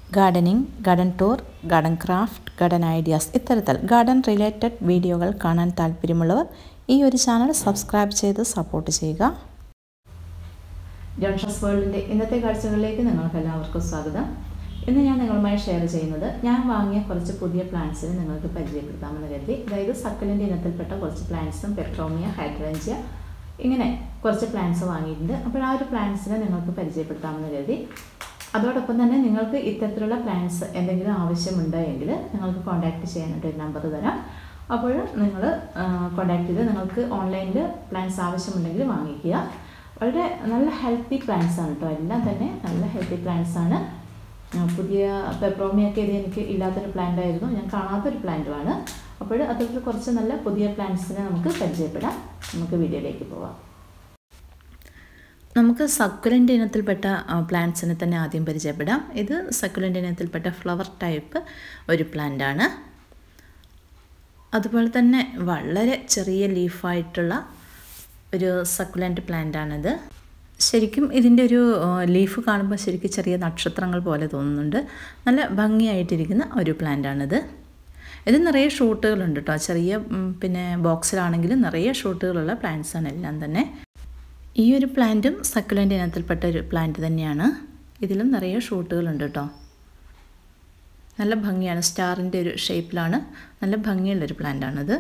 gardening garden tour garden craft garden ideas ഇത്തരത്തിൽ garden related വീഡിയോകൾ കാണാൻ താല്പര്യമുള്ളവർ ഈ ഒരു ചാനൽ സബ്സ്ക്രൈബ് ചെയ്ത് സപ്പോർട്ട് ചെയ്യുക ജോൺഷസ് വേൾഡിൻ്റെ ഇന്നത്തെ കാഴ്ചകളിലേക്ക് നിങ്ങൾക്ക് എല്ലാവർക്കും സ്വാഗതം ഇന്ന് ഞാൻ നിങ്ങളുമായി ഷെയർ ചെയ്യുന്നത് ഞാൻ വാങ്ങിയ കുറച്ച് പുതിയ പ്ലാന്റ്സിനെ നിങ്ങൾക്ക് പരിചയപ്പെടുത്താമെന്ന് കരുതി അതായത് സക്കലിൻ്റെ ഇനത്തിൽപ്പെട്ട കുറച്ച് പ്ലാന്റ്സും പെട്രോമിയ ഹൈഡ്രഞ്ചിയ ഇങ്ങനെ കുറച്ച് പ്ലാന്റ്സ് വാങ്ങിയിട്ടുണ്ട് അപ്പോൾ ആ ഒരു പ്ലാന്റ്സിനെ നിങ്ങൾക്ക് പരിചയപ്പെടുത്താമെന്ന് കരുതി അതോടൊപ്പം തന്നെ നിങ്ങൾക്ക് ഇത്തരത്തിലുള്ള പ്ലാൻസ് എന്തെങ്കിലും ആവശ്യമുണ്ട് എങ്കിൽ നിങ്ങൾക്ക് കോൺടാക്റ്റ് ചെയ്യാനായിട്ട് ഒരു നമ്പർ തരാം അപ്പോൾ നിങ്ങൾ കോൺടാക്ട് ചെയ്ത് നിങ്ങൾക്ക് ഓൺലൈനിൽ പ്ലാൻസ് ആവശ്യമുണ്ടെങ്കിൽ വാങ്ങിക്കുക വളരെ നല്ല ഹെൽത്തി പ്ലാന്റ്സ് ആണ് കേട്ടോ എല്ലാം തന്നെ നല്ല ഹെൽത്തി പ്ലാന്റ്സ് ആണ് പുതിയ പെപ്രോമിയൊക്കെ ഇത് എനിക്ക് ഇല്ലാത്തൊരു പ്ലാന്റ് ആയിരുന്നു ഞാൻ കാണാത്തൊരു പ്ലാന്റുമാണ് അപ്പോൾ അത്തരത്തിൽ കുറച്ച് നല്ല പുതിയ പ്ലാന്റ്സിനെ നമുക്ക് പരിചയപ്പെടാം നമുക്ക് വീഡിയോയിലേക്ക് പോവാം നമുക്ക് സക്കുലൻ്റ് ഇനത്തിൽപ്പെട്ട പ്ലാന്റ്സിനെ തന്നെ ആദ്യം പരിചയപ്പെടാം ഇത് സക്കുലൻ്റ് ഇനത്തിൽപ്പെട്ട ഫ്ലവർ ടൈപ്പ് ഒരു പ്ലാന്റ് ആണ് അതുപോലെ തന്നെ വളരെ ചെറിയ ലീഫായിട്ടുള്ള ഒരു സക്കുലൻ്റ് പ്ലാന്റ് ആണിത് ശരിക്കും ഇതിൻ്റെ ഒരു ലീഫ് കാണുമ്പോൾ ശരിക്കും ചെറിയ നക്ഷത്രങ്ങൾ പോലെ തോന്നുന്നുണ്ട് നല്ല ഭംഗിയായിട്ടിരിക്കുന്ന ഒരു പ്ലാന്റ് ആണിത് ഇത് നിറയെ ഷൂട്ടുകളുണ്ട് കേട്ടോ ചെറിയ പിന്നെ ബോക്സിലാണെങ്കിലും നിറയെ ഷൂട്ടുകളുള്ള പ്ലാന്റ്സ് ആണ് എല്ലാം തന്നെ ഈ ഒരു പ്ലാന്റും സക്കുലൻ്റ് ഇനത്തിൽപ്പെട്ട ഒരു പ്ലാന്റ് തന്നെയാണ് ഇതിലും നിറയെ ഷൂട്ടുകളുണ്ട് കേട്ടോ നല്ല ഭംഗിയാണ് സ്റ്റാറിൻ്റെ ഒരു ഷേപ്പിലാണ് നല്ല ഭംഗിയുള്ളൊരു പ്ലാന്റാണിത്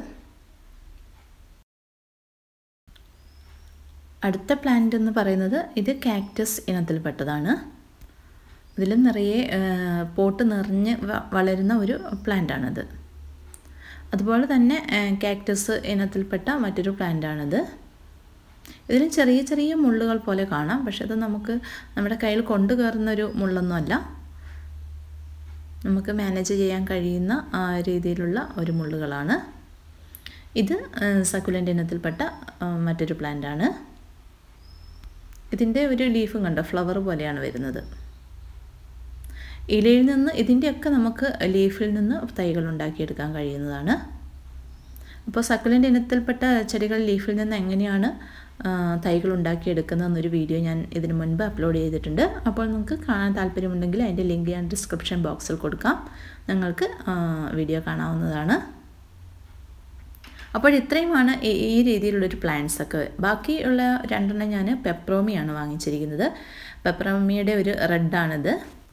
അടുത്ത പ്ലാന്റ് എന്ന് പറയുന്നത് ഇത് കാക്ടസ് ഇനത്തിൽപ്പെട്ടതാണ് ഇതിലും നിറയെ പോട്ട് നിറഞ്ഞ് വളരുന്ന ഒരു പ്ലാന്റാണിത് അതുപോലെ തന്നെ കാക്ടസ് ഇനത്തിൽപ്പെട്ട മറ്റൊരു പ്ലാന്റാണിത് ഇതിലും ചെറിയ ചെറിയ മുള്ളുകൾ പോലെ കാണാം പക്ഷെ അത് നമുക്ക് നമ്മുടെ കയ്യിൽ കൊണ്ടു കയറുന്ന ഒരു മുള്ളൊന്നുമല്ല നമുക്ക് മാനേജ് ചെയ്യാൻ കഴിയുന്ന രീതിയിലുള്ള ഒരു മുള്ളുകളാണ് ഇത് സക്കുലൻ്റ് ഇനത്തിൽപ്പെട്ട മറ്റൊരു പ്ലാന്റാണ് ഇതിൻ്റെ ഒരു ലീഫും കണ്ടോ ഫ്ലവർ പോലെയാണ് വരുന്നത് ഇലയിൽ നിന്ന് ഇതിൻ്റെയൊക്കെ നമുക്ക് ലീഫിൽ നിന്ന് തൈകൾ ഉണ്ടാക്കിയെടുക്കാൻ കഴിയുന്നതാണ് അപ്പോൾ സക്കുലൻ്റ് ഇനത്തിൽപ്പെട്ട ചെടികൾ ലീഫിൽ നിന്ന് എങ്ങനെയാണ് തൈകൾ ഉണ്ടാക്കിയെടുക്കുന്ന എന്നൊരു വീഡിയോ ഞാൻ ഇതിനു മുൻപ് അപ്ലോഡ് ചെയ്തിട്ടുണ്ട് അപ്പോൾ നിങ്ങൾക്ക് കാണാൻ താല്പര്യമുണ്ടെങ്കിൽ അതിൻ്റെ ലിങ്ക് ഞാൻ ഡിസ്ക്രിപ്ഷൻ ബോക്സിൽ കൊടുക്കാം നിങ്ങൾക്ക് വീഡിയോ കാണാവുന്നതാണ് അപ്പോൾ ഇത്രയുമാണ് ഈ രീതിയിലുള്ളൊരു പ്ലാന്റ്സ് ഒക്കെ ബാക്കിയുള്ള രണ്ടെണ്ണം ഞാൻ പെപ്രോമിയാണ് വാങ്ങിച്ചിരിക്കുന്നത് പെപ്രോമിയുടെ ഒരു റെഡാണിത്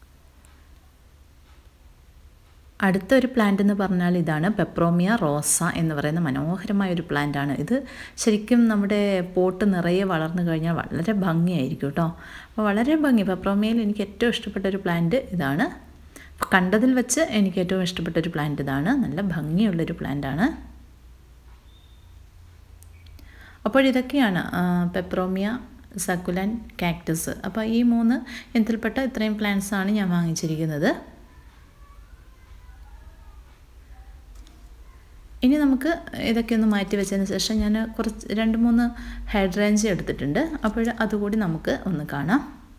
അടുത്ത ഒരു പ്ലാന്റ് എന്ന് പറഞ്ഞാൽ ഇതാണ് പെപ്രോമിയ റോസ എന്ന് പറയുന്ന മനോഹരമായ ഒരു പ്ലാന്റ് ആണ് ഇത് ശരിക്കും നമ്മുടെ പോട്ട് നിറയെ വളർന്നു കഴിഞ്ഞാൽ വളരെ ഭംഗിയായിരിക്കും കേട്ടോ അപ്പോൾ വളരെ ഭംഗി പെപ്രോമിയയിൽ എനിക്ക് ഏറ്റവും ഇഷ്ടപ്പെട്ട ഒരു പ്ലാന്റ് ഇതാണ് കണ്ടതിൽ വെച്ച് എനിക്ക് ഏറ്റവും ഇഷ്ടപ്പെട്ട ഒരു പ്ലാന്റ് ഇതാണ് നല്ല ഭംഗിയുള്ളൊരു പ്ലാന്റ് ആണ് അപ്പോൾ ഇതൊക്കെയാണ് പെപ്രോമിയ സക്കുലൻ കാക്ടസ് അപ്പോൾ ഈ മൂന്ന് ഇനത്തിൽപ്പെട്ട ഇത്രയും പ്ലാന്റ്സ് ആണ് ഞാൻ വാങ്ങിച്ചിരിക്കുന്നത് ഇനി നമുക്ക് ഇതൊക്കെ ഒന്ന് മാറ്റി വെച്ചതിന് ശേഷം ഞാൻ കുറച്ച് രണ്ട് മൂന്ന് ഹൈഡ്രേഞ്ച് എടുത്തിട്ടുണ്ട് അപ്പോൾ അതുകൂടി നമുക്ക് ഒന്ന് കാണാം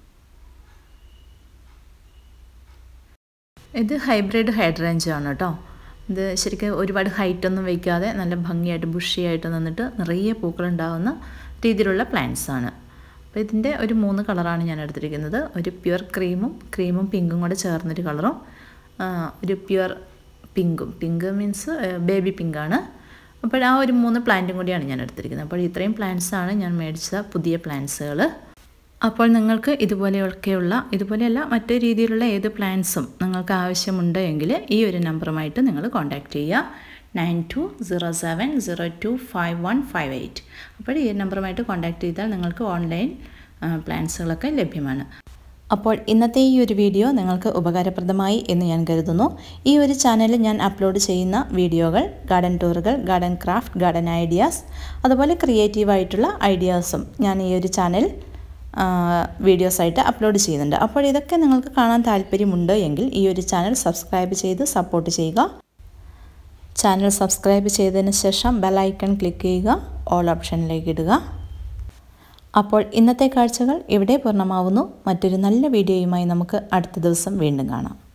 ഇത് ഹൈബ്രിഡ് ഹൈഡ്രേഞ്ച് ആണ് കേട്ടോ ഇത് ശരിക്കും ഒരുപാട് ഹൈറ്റൊന്നും വയ്ക്കാതെ നല്ല ഭംഗിയായിട്ട് ബുഷിയായിട്ട് നിന്നിട്ട് നിറയെ പൂക്കളുണ്ടാകുന്ന രീതിയിലുള്ള പ്ലാന്റ്സ് ആണ് അപ്പോൾ ഇതിൻ്റെ ഒരു മൂന്ന് കളറാണ് ഞാൻ എടുത്തിരിക്കുന്നത് ഒരു പ്യുവർ ക്രീമും ക്രീമും പിങ്കും കൂടെ ചേർന്നൊരു കളറും ഒരു പ്യുവർ പിങ്കും പിങ്ക് മീൻസ് ബേബി പിങ്കാണ് അപ്പോൾ ആ ഒരു മൂന്ന് പ്ലാന്റും കൂടിയാണ് ഞാൻ എടുത്തിരിക്കുന്നത് അപ്പോൾ ഇത്രയും പ്ലാന്റ്സാണ് ഞാൻ മേടിച്ച പുതിയ പ്ലാന്റ്സുകൾ അപ്പോൾ നിങ്ങൾക്ക് ഇതുപോലെയൊക്കെയുള്ള ഇതുപോലെയല്ല മറ്റു രീതിയിലുള്ള ഏത് പ്ലാന്റ്സും നിങ്ങൾക്ക് ആവശ്യമുണ്ട് എങ്കിൽ ഈ ഒരു നമ്പറുമായിട്ട് നിങ്ങൾ കോൺടാക്റ്റ് ചെയ്യുക nine two zero seven zero two five one five eight അപ്പോൾ ഈ നമ്പറുമായിട്ട് കോൺടാക്റ്റ് ചെയ്താൽ നിങ്ങൾക്ക് ഓൺലൈൻ പ്ലാൻസുകളൊക്കെ ലഭ്യമാണ് അപ്പോൾ ഇന്നത്തെ ഈ ഒരു വീഡിയോ നിങ്ങൾക്ക് ഉപകാരപ്രദമായി എന്ന് ഞാൻ കരുതുന്നു ഈ ഒരു ചാനലിൽ ഞാൻ അപ്ലോഡ് ചെയ്യുന്ന വീഡിയോകൾ ഗാർഡൻ ടൂറുകൾ ഗാർഡൻ ക്രാഫ്റ്റ് ഗാർഡൻ ഐഡിയാസ് അതുപോലെ ക്രിയേറ്റീവായിട്ടുള്ള ഐഡിയാസും ഞാൻ ഈ ഒരു ചാനൽ വീഡിയോസായിട്ട് അപ്ലോഡ് ചെയ്യുന്നുണ്ട് അപ്പോൾ ഇതൊക്കെ നിങ്ങൾക്ക് കാണാൻ താല്പര്യമുണ്ട് എങ്കിൽ ഈ ഒരു ചാനൽ സബ്സ്ക്രൈബ് ചെയ്ത് സപ്പോർട്ട് ചെയ്യുക ചാനൽ സബ്സ്ക്രൈബ് ചെയ്തതിന് ശേഷം ബെലൈക്കൺ ക്ലിക്ക് ചെയ്യുക ഓൾ ഓപ്ഷനിലേക്ക് ഇടുക അപ്പോൾ ഇന്നത്തെ കാഴ്ചകൾ ഇവിടെ പൂർണ്ണമാവുന്നു മറ്റൊരു നല്ല വീഡിയോയുമായി നമുക്ക് അടുത്ത ദിവസം വീണ്ടും കാണാം